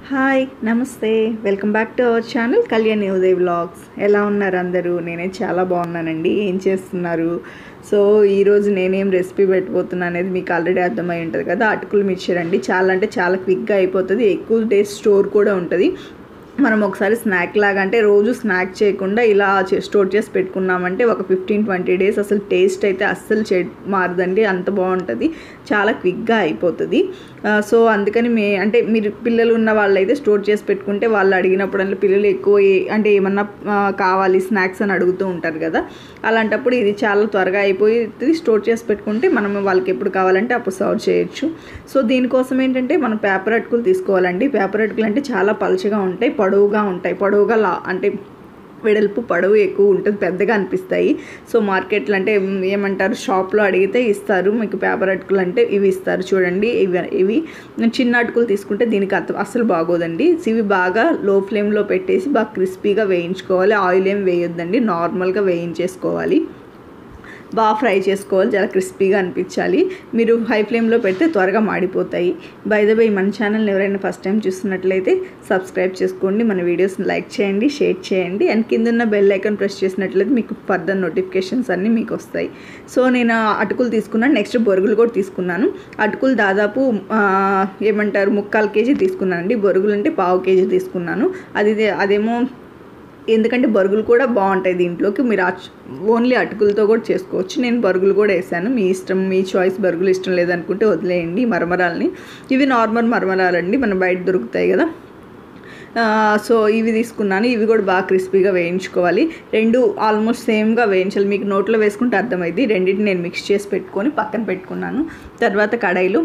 hi నమస్తే welcome back to our channel Kalyani Uday vlogs ఎలా ఉన్నారు అందరూ నేనే చాలా బాగున్నానండి ఏం చేస్తున్నారు సో ఈరోజు నేనేం రెసిపీ పెట్టబోతున్నా అనేది మీకు ఆల్రెడీ అర్థమై ఉంటుంది కదా అటుకులు మిక్చర్ అండి చాలా అంటే చాలా క్విక్గా అయిపోతుంది ఎక్కువ డేస్ స్టోర్ కూడా ఉంటుంది మనం ఒకసారి స్నాక్ లాగా అంటే రోజు స్నాక్ చేయకుండా ఇలా చే- స్టోర్ చేసి పెట్టుకున్నామంటే ఒక ఫిఫ్టీన్ ట్వంటీ డేస్ అసలు టేస్ట్ అయితే అస్సలు చే మారదండి అంత బాగుంటుంది చాలా క్విక్గా అయిపోతుంది ఆ, సో అందుకని మే అంటే మీరు పిల్లలు ఉన్న వాళ్ళైతే స్టోర్ చేసి పెట్టుకుంటే వాళ్ళు అడిగినప్పుడల్లా పిల్లలు ఎక్కువ ఏ- అంటే ఏమన్నా ఆ, కావాలి స్నాక్స్ అని అడుగుతూ ఉంటారు కదా అలాంటప్పుడు ఇది చాలా త్వరగా అయిపోయి స్టోర్ చేసి పెట్టుకుంటే మనం వాళ్ళకి ఎప్పుడు కావాలంటే అప్పుడు సర్వ్ చేయొచ్చు సో దీనికోసం ఏంటంటే మనం పేపర్ అటుకులు తీసుకోవాలండి పేపర్ అటుకులు అంటే చాలా పలుచగా ఉంటాయి పొడవుగా ఉంటాయి పొడవుగా లా అంటే వెడల్పు పొడవు ఎక్కువ ఉంటుంది పెద్దగా అనిపిస్తాయి సో మార్కెట్లో అంటే మ్, ఏమంటారు షాప్లో అడిగితే ఇస్తారు మీకు పేపర్ అటుకులు అంటే ఇవి ఇస్తారు చూడండి ఇవి ఇవి చిన్న అటుకులు తీసుకుంటే దీనికి అత అసలు బాగోదండి ఇవి బాగా లో ఫ్లేమ్లో పెట్టేసి బాగా క్రిస్పీగా వేయించుకోవాలి ఆయిల్ ఏం వేయొద్దండి నార్మల్గా వేయించేసుకోవాలి బాగా ఫ్రై చేసుకోవాలి చాలా క్రిస్పీగా అనిపించాలి మీరు హై ఫ్లేమ్లో పెడితే త్వరగా మాడిపోతాయి బై ద బై మన ఛానల్ని ఎవరైనా ఫస్ట్ టైం చూస్తున్నట్లయితే సబ్స్క్రైబ్ చేసుకోండి మన వీడియోస్ని లైక్ చేయండి షేర్ చేయండి అండ్ కింద ఉన్న బెల్ ఐకాన్ ప్రెస్ చేసినట్లయితే మీకు ఫర్దర్ నోటిఫికేషన్స్ అన్నీ మీకు వస్తాయి సో నేను అటుకులు తీసుకున్నాను నెక్స్ట్ బొరుగులు కూడా తీసుకున్నాను అటుకులు దాదాపు ఆ, ఏమంటారు ముక్కాలు కేజీ తీసుకున్నాను అండి బొరుగులు అంటే పావు కేజీ తీసుకున్నాను అది అదేమో ఎందుకంటే బరుగులు కూడా బాగుంటాయి దీంట్లోకి మీరు అచ్- ఓన్లీ అటుకులతో కూడా చేసుకోవచ్చు నేను బరుగులు కూడా వేసాను మీ ఇష్టం మీ చాయిస్ బరుగులు ఇష్టం లేదనుకుంటే వదిలేయండి ఈ మరమరాలని ఇవి నార్మల్ మరమరాలండి మన బయట దొరుకుతాయి కదా ఆ, సో ఇవి తీసుకున్నాను ఇవి కూడా బాగా క్రిస్పీగా వేయించుకోవాలి రెండు ఆల్మోస్ట్ సేమ్గా వేయించాలి మీకు నోట్లో వేసుకుంటే అర్థమైంది రెండింటిని నేను మిక్స్ చేసి పెట్టుకొని పక్కన పెట్టుకున్నాను తర్వాత కడాయిలో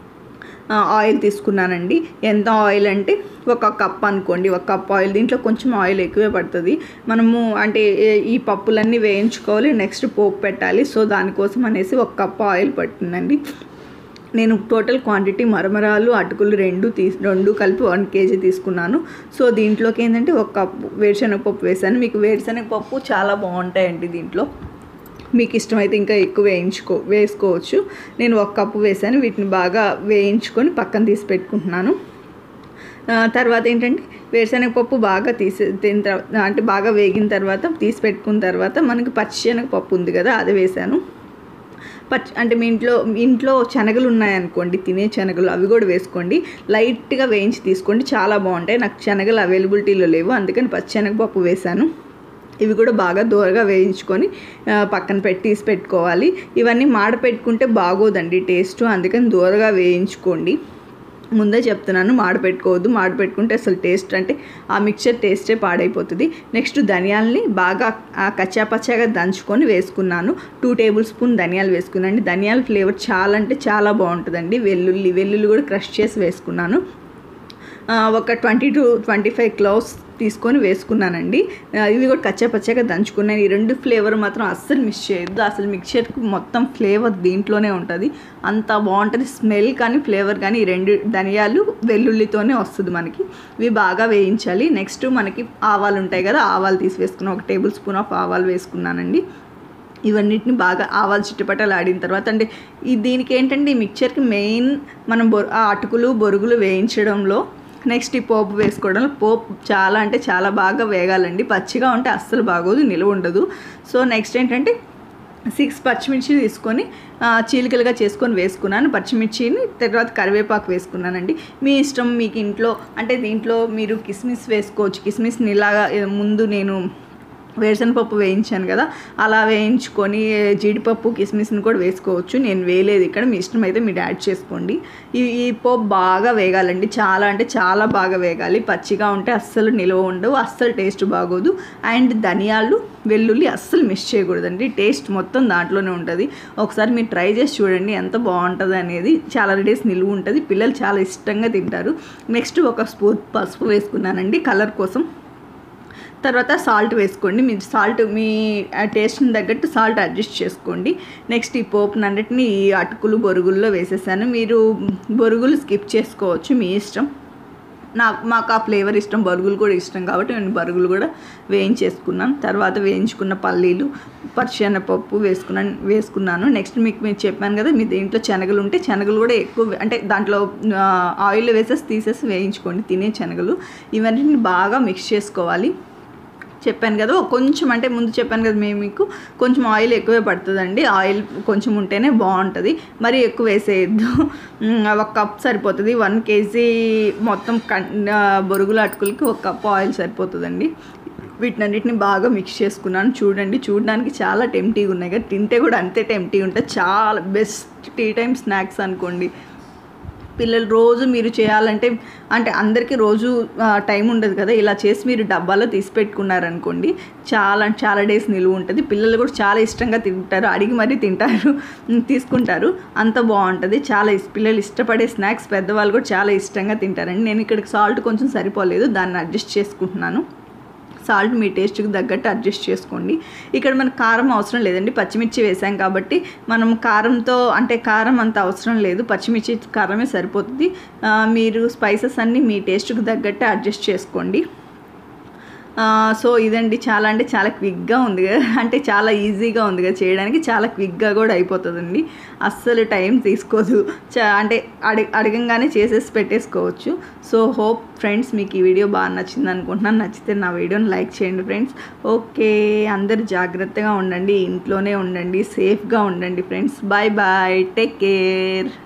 ఆ, ఆయిల్ తీసుకున్నానండి ఎంత ఆయిల్ అంటే ఒక కప్ అనుకోండి ఒక కప్ ఆయిల్ దీంట్లో కొంచెం ఆయిల్ ఎక్కువే పడుతుంది మనము అంటే ఏ- ఈ పప్పులన్నీ వేయించుకోవాలి నెక్స్ట్ పోపు పెట్టాలి సో దానికోసం అనేసి ఒక కప్ ఆయిల్ పడుతుందండి నేను టోటల్ క్వాంటిటీ మరమరాలు అటుకులు రెండు తీసి రెండు కలిపి వన్ కేజీ తీసుకున్నాను సో దీంట్లోకి ఏంటంటే ఒక కప్పు వేరుశనగపప్పు వేసాను మీకు వేరుశనగపప్పు చాలా బాగుంటాయండి దీంట్లో మీకు ఇష్టమైతే ఇంకా ఎక్కువ వేయించుకో వేసుకోవచ్చు నేను ఒక కప్పు వేసాను వీటిని బాగా వేయించుకొని పక్కన తీసి పెట్టుకుంటున్నాను ఆ, తర్వాత ఏంటంటే వేరుశనగపప్పు బాగా తీసి తిన తర్వాత అంటే బాగా వేగిన తర్వాత తీసి పెట్టుకున్న తర్వాత మనకి పచ్చిశనగపప్పు ఉంది కదా అది వేసాను పచ్చి అంటే మీ ఇంట్లో మీ ఇంట్లో శనగలు ఉన్నాయనుకోండి తినే శనగలు అవి కూడా వేసుకోండి లైట్గా వేయించి తీసుకోండి చాలా బాగుంటాయి నాకు శనగలు అవైలబిలిటీలో లేవు అందుకని పచ్చిశనగపప్పు వేశాను ఇవి కూడా బాగా దూరగా వేయించుకొని ఆ, పక్కన పెట్టి తీసి పెట్టుకోవాలి ఇవన్నీ మాడ పెట్టుకుంటే బాగోదండి టేస్ట్ అందుకని దూరగా వేయించుకోండి ముందే చెప్తున్నాను మాడ పెట్టుకోవద్దు మాడ పెట్టుకుంటే అసలు టేస్ట్ అంటే ఆ మిక్చర్ టేస్టే పాడైపోతుంది నెక్స్ట్ ధనియాల్ని బాగా ఆ కచ్చాపచ్చాగా దంచుకొని వేసుకున్నాను టూ టేబుల్ స్పూన్ ధనియాలు వేసుకున్నాను ధనియాల ఫ్లేవర్ చాలా అంటే చాలా బాగుంటుందండి వెల్లుల్లి వెల్లుల్లి కూడా క్రష్ చేసి వేసుకున్నాను ఆ, ఒక twenty two twenty five cloves తీసుకొని వేసుకున్నానండి ఆ, ఇవి కూడా కచ్చా పచ్చగా దంచుకున్నాను ఈ రెండు ఫ్లేవర్ మాత్రం అస్సలు మిస్ చేయొద్దు అసలు మిక్చర్కి మొత్తం ఫ్లేవర్ దీంట్లోనే ఉంటుంది అంత బాగుంటుంది స్మెల్ కానీ ఫ్లేవర్ కానీ ఈ రెండు ధనియాలు వెల్లుల్లితోనే వస్తుంది మనకి ఇవి బాగా వేయించాలి నెక్స్ట్ మనకి ఆవాలు ఉంటాయి కదా ఆవాలు తీసి వేసుకున్నాను ఒక టేబుల్ స్పూన్ ఆఫ్ ఆవాలు వేసుకున్నానండి ఇవన్నిటిని బాగా ఆవాలు చుట్టుపక్కల ఆడిన తర్వాత అంటే ఈ దీనికి ఏంటంటే ఈ మిక్చర్కి మెయిన్ మనం బొ ఆ అటుకులు బొరుగులు వేయించడంలో నెక్స్ట్ ఈ పోపు వేసుకోవడంలో పోపు చాలా అంటే చాలా బాగా వేగాలండి పచ్చిగా ఉంటే అస్సలు బాగోదు నిలువ ఉండదు సో నెక్స్ట్ ఏంటంటే సిక్స్ పచ్చిమిర్చి తీసుకొని ఆ, చీలికలుగా చేసుకొని వేసుకున్నాను పచ్చిమిర్చిని తర్వాత కరివేపాకు వేసుకున్నానండి మీ ఇష్టం మీకు ఇంట్లో అంటే దీంట్లో మీరు కిస్మిస్ వేసుకోవచ్చు కిస్మిస్ని ఇలాగా ఏ, ముందు నేను వేరుశనగపప్పు వేయించాను కదా అలా వేయించుకొని జీడిపప్పు కిస్మిస్ని కూడా వేసుకోవచ్చు నేను వేయలేదు ఇక్కడ మీ ఇష్టం అయితే మీరు యాడ్ చేసుకోండి ఈ ఈ పోపు బాగా వేగాలండి చాలా అంటే చాలా బాగా వేగాలి పచ్చిగా ఉంటే అస్సలు నిల్వ ఉండవు అస్సలు టేస్ట్ బాగోదు అండ్ ధనియాలు వెల్లుల్లి అస్సలు మిస్ చేయకూడదండి టేస్ట్ మొత్తం దాంట్లోనే ఉంటుంది ఒకసారి మీరు ట్రై చేసి చూడండి ఎంత బాగుంటుంది అనేది చాలా డేస్ నిలువ ఉంటుంది పిల్లలు చాలా ఇష్టంగా తింటారు నెక్స్ట్ ఒక స్పూన్ పసుపు వేసుకున్నానండి కలర్ కోసం తర్వాత సాల్ట్ వేసుకోండి మీరు సాల్ట్ మీ టేస్ట్ని తగ్గట్టు సాల్ట్ అడ్జస్ట్ చేసుకోండి నెక్స్ట్ ఈ పోపుని అన్నిటిని ఈ అటుకులు బొరుగుల్లో వేసేసాను మీరు బొరుగులు స్కిప్ చేసుకోవచ్చు మీ ఇష్టం నాకు మాకు ఆ ఫ్లేవర్ ఇష్టం బరుగులు కూడా ఇష్టం కాబట్టి నేను బరుగులు కూడా వేయించేసుకున్నాను తర్వాత వేయించుకున్న పల్లీలు పచ్చిశనగపప్పు వేసుకున్నాను వేసుకున్నాను నెక్స్ట్ మీకు మీరు చెప్పాను కదా మీ దీంట్లో శనగలు ఉంటే శనగలు కూడా ఎక్కువ అంటే దాంట్లో ఆ, ఆయిల్ వేసేసి తీసేసి వేయించుకోండి తినే శనగలు ఇవన్నీ బాగా మిక్స్ చేసుకోవాలి చెప్పాను కదా కొంచెం అంటే ముందు చెప్పాను కదా మేము మీకు కొంచెం ఆయిల్ ఎక్కువే పడుతుందండి ఆయిల్ కొంచెం ఉంటేనే బాగుంటుంది మరి ఎక్కువ వేసేయద్దు మ్, ఒక కప్ సరిపోతుంది వన్ కేజీ మొత్తం కన్ ఆ, బొరుగుల అటుకులకి ఒక కప్ ఆయిల్ సరిపోతుందండి వీటినన్నిటిని బాగా మిక్స్ చేసుకున్నాను చూడండి చూడడానికి చాలా టెంప్టీగా ఉన్నాయి కదా తింటే కూడా అంతే టెంప్టీ ఉంటుంది చాలా బెస్ట్ టీ టైం స్నాక్స్ అనుకోండి పిల్లలు రోజు మీరు చేయాలంటే అంటే అందరికీ రోజు ఆ, టైం ఉండదు కదా ఇలా చేసి మీరు డబ్బాలో తీసి పెట్టుకున్నారనుకోండి చాలా చాలా డేస్ నిలువ ఉంటుంది పిల్లలు కూడా చాలా ఇష్టంగా తింటారు అడిగి మరీ తింటారు తీసుకుంటారు అంత బాగుంటుంది చాలా ఇస్- పిల్లలు ఇష్టపడే స్నాక్స్ పెద్దవాళ్ళు కూడా చాలా ఇష్టంగా తింటారండి నేను ఇక్కడికి సాల్ట్ కొంచెం సరిపోలేదు దాన్ని అడ్జస్ట్ చేసుకుంటున్నాను సాల్ట్ మీ టేస్ట్కి తగ్గట్టు అడ్జస్ట్ చేసుకోండి ఇక్కడ మనకు కారం అవసరం లేదండి పచ్చిమిర్చి వేసాం కాబట్టి మనం కారంతో అంటే కారం అంత అవసరం లేదు పచ్చిమిర్చి కారమే సరిపోతుంది ఆ, మీరు స్పైసెస్ అన్నీ మీ టేస్ట్కి తగ్గట్టు అడ్జస్ట్ చేసుకోండి ఆ, సో ఇదండి చాలా అంటే చాలా క్విక్గా ఉంది కదా అంటే చాలా ఈజీగా ఉంది కదా చేయడానికి చాలా క్విక్గా కూడా అయిపోతుందండి అస్సలు టైం తీసుకోదు చా అంటే అడి అడగంగానే చేసేసి పెట్టేసుకోవచ్చు సో హోప్ ఫ్రెండ్స్ మీకు ఈ వీడియో బాగా నచ్చింది అనుకుంటున్నాను నచ్చితే నా వీడియోని లైక్ చేయండి ఫ్రెండ్స్ ఓకే అందరు జాగ్రత్తగా ఉండండి ఇంట్లోనే ఉండండి సేఫ్గా ఉండండి friends bye bye take care